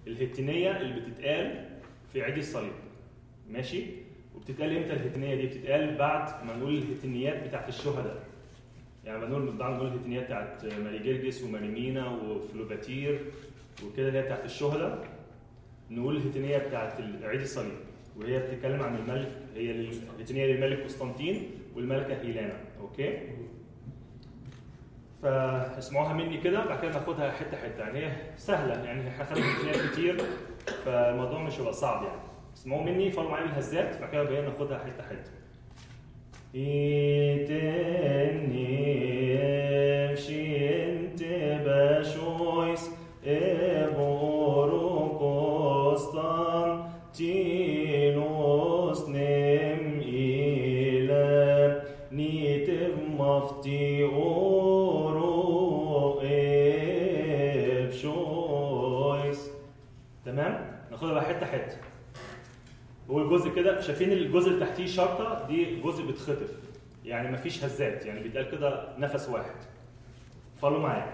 الهتينيه اللي بتتقال في عيد الصليب ماشي وبتتقال امتى الهتينيه دي بتتقال بعد ما نقول الهتينيات بتاعت الشهداء يعني ما نقول بعد نقول الهتينيات بتاعت ماري جرجس وماري مينا وفلوباتير وكده اللي هي بتاعت الشهداء نقول الهتينيه بتاعت عيد الصليب وهي بتتكلم عن الملك هي الهتينيه للملك قسطنطين والملكه هيلانا اوكي فاسمعوها مني كده بعد كده ناخدها حته حته يعني هي سهله يعني احنا خدنا هتينيات كتير فالموضوع مش هيبقى صعب يعني اسمعوا مني فولوا معايا بالهزات بعد كده بقى ناخدها حته حته إتني شنت بشويس إبورو قسطن تينوس نم إلى نيتف مفتي أورو إبشويس تمام ناخدها بقى حته حته هو الجزء كده شايفين الجزء اللي تحتيه شرطه دي جزء بيتخطف يعني مفيش هزات يعني بيتقال كده نفس واحد فولوا معايا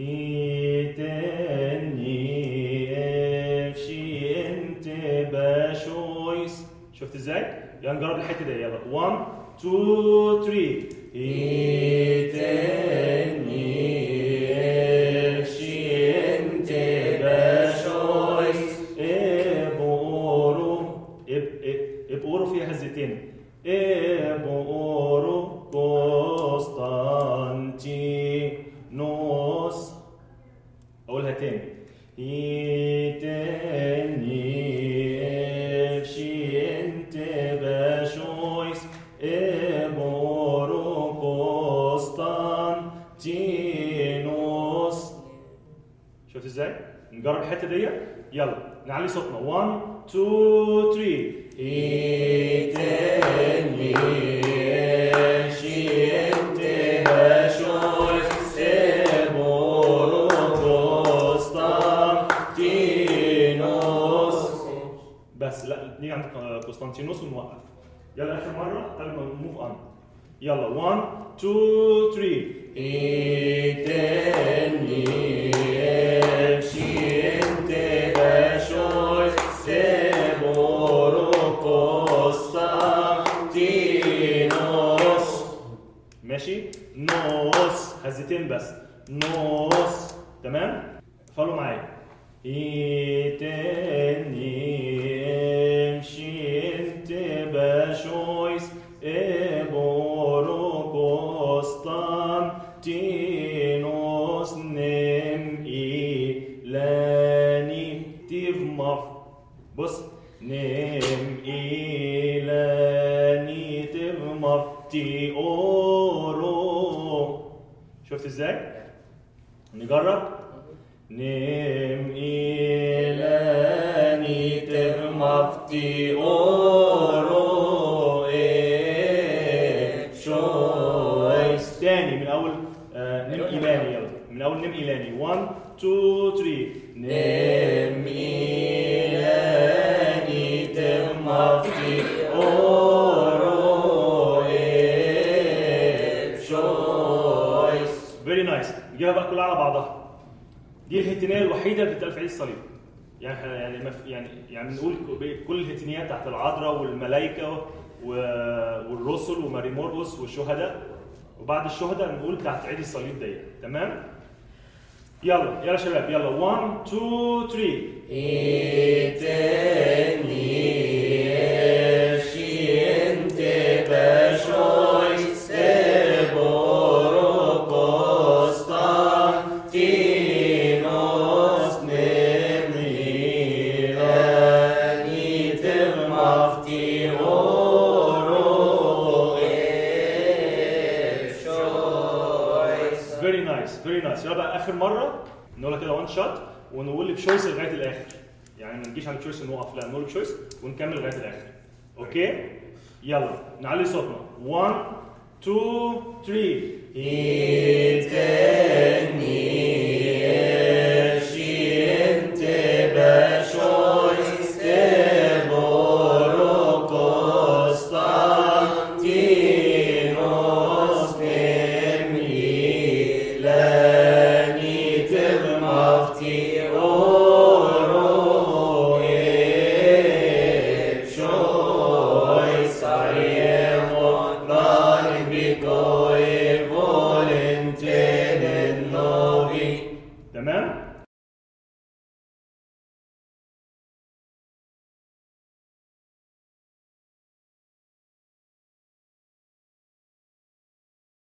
إيتني افشي انت باشويس شفت ازاي؟ يلا نجرب الحته دي يلا 1 2 3 إيتني افشي انت باشويس ابورو اب ابورو فيها هزتين ابورو قسطنطينوس اقولها تاني إيتني افشي انت باشويس ابورو قسطنطينوس شفت ازاي؟ نجرب الحته دي يلا نعلي صوتنا 1 2 3 إيتني شينت بشويس إبورو قسطنطينوس بس لا نيجي عند قسطنطينوس ونوقف يلا اخر مره قبل ما نموف اون يلا 1 2 3 إيتني شينت بشويس إبورو قسطنطينوس ماشي نوس هزتين بس نوس تمام فولوا معايا إيتني شينت بشويس إبورو قسطنطينوس نم إيلاني تيف مف بص نم إيلاني تيف مف تي أورو شفت ازاي؟ نجرب نم إيلاني تيف مف تي أورو إيه شويس تاني من أول آه نم إيلاني يلا من أول نم إيلاني 1 2 3 نم إيلاني تيف مف تي أورو إيه شويس فيري نايس نجيبها بقى كلها على بعضها دي الهتينيه الوحيده اللي بتتقال في عيد الصليب يعني احنا يعني مف يعني يعني نقول ك- كل الهتينيات تحت العذراء والملائكه و- والرسل وماري مرقس والشهداء وبعد الشهداء نقول تحت عيد الصليب دي تمام يلا يلا شباب يلا 1 2 3 إيتني شينت بشويس إبورو قسطنطينوس نميلاني تغمفتي أورو شويس فيري نايس فيري نايس يلا بقى آخر مرة نقولها كده وان شوت ونقول بشويس لغاية الآخر يعني ما نجيش عند تشويس ونوقف لا نقول بشويس ونكمل لغايه الاخر اوكي يلا نعلي صوتنا 1 2 3 إيتني شينت بشويس إبورو قسطنطينوس نميلاني تغمفتي أورو تمام